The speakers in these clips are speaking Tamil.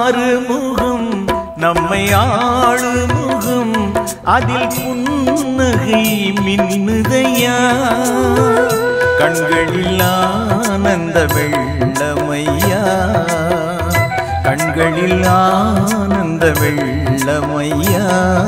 ஆறு முகம் நம்மை ஆளு முகம் அதில் புன்னகை மின்னுதையா கண்களில் ஆனந்த வெள்ளமையா கண்களில் ஆனந்த வெள்ளமையா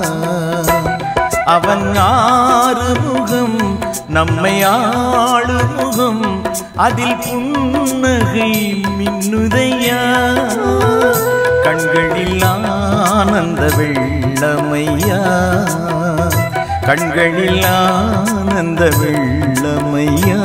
அவன் ஆறு முகம் நம்மை ஆளு முகம் அதில் புன்னகை மின்னுதையா கண்களில் ஆனந்த வெள்ளமையா கண்களில் ஆனந்த வெள்ளமையா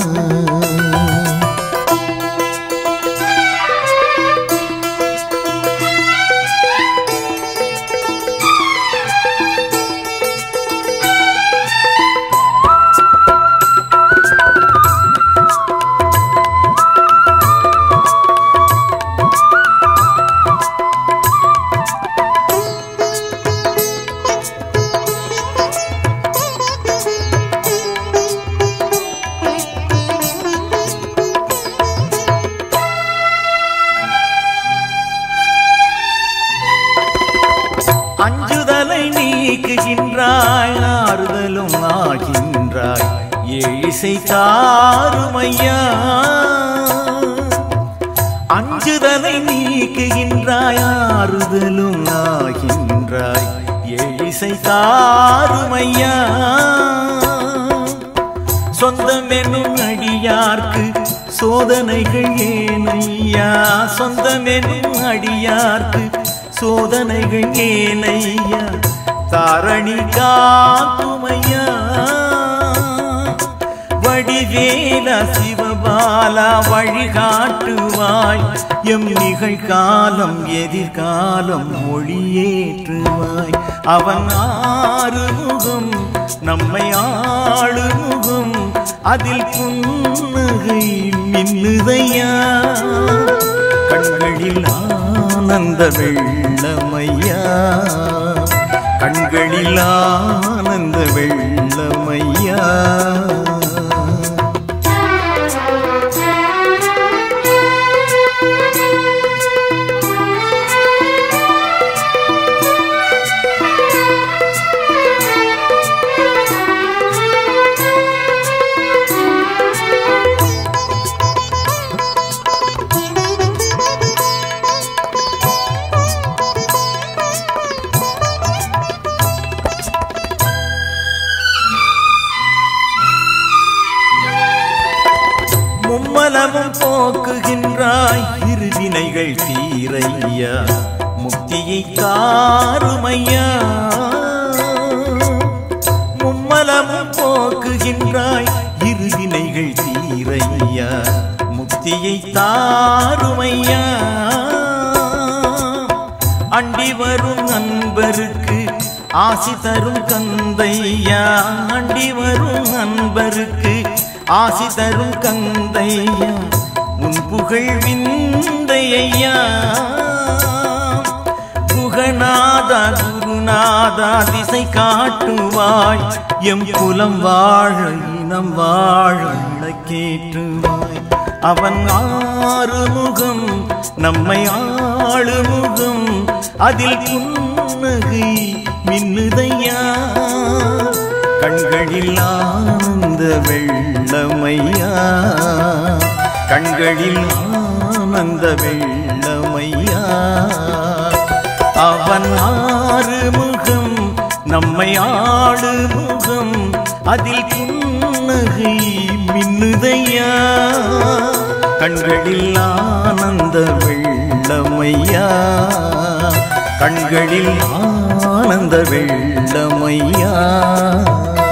அஞ்சுதலை நீக்குகின்றாய் ஆறுதலும் ஆகின்றாய் ஏழிசை தாருமையா அஞ்சுதலை நீக்குகின்றாய் ஆறுதலும் ஆகின்றாய் ஏழிசை தாருமையா சொந்தம் என்னும் அடியார்க்கு சோதனைகள் ஏனையா சொந்தம் என்னும் அடியார்க்கு சோதனைகள் ஏனையா தாரணி காக்குமையா வடிவேலா சிவபாலா வழிகாட்டுவாய் எம் நிகழ்காலம் எதிர்காலம் மொழியேற்றுவாய் அவன் ஆறு முகம் நம்மை ஆளு முகம் அதில் புன்னகை மின்னுதையா கண்களில் ஆனந்த வெள்ளமையா கண்களில் ஆனந்த வெள்ளமையா மும்மலமும் போக்குகின்றாய் இருவினைகள் தீரையா முக்தியை காருமையா மும்மலமும் போக்குகின்றாய் இருவினைகள் தீரையா முக்தியை தாருமையா அண்டி வரும் நண்பருக்கு ஆசி தரும் கந்தையா அண்டி வரும் நண்பருக்கு ஆசி தரும் கந்தையா உன் புகழ் விந்தையா புகநாதா குருநாதா திசை காட்டுவாய் எம் குலம் வாழ இனம் வாழ கேட்டுவாய் அவன் ஆறுமுகம் நம்மை ஆளுமுகம் அதில் புன்னகை மின்னுதையா கண்களில் ஆனந்த வெள்ளமையா கண்களில் ஆனந்த வெள்ளமையா அவன் ஆறுமுகம் நம்மை ஆளுமுகம் அதில் புன்னகை மின்னுதையா கண்களில் ஆனந்த வெள்ளமையா கண்களில் ஆனந்த வெள்ளமையா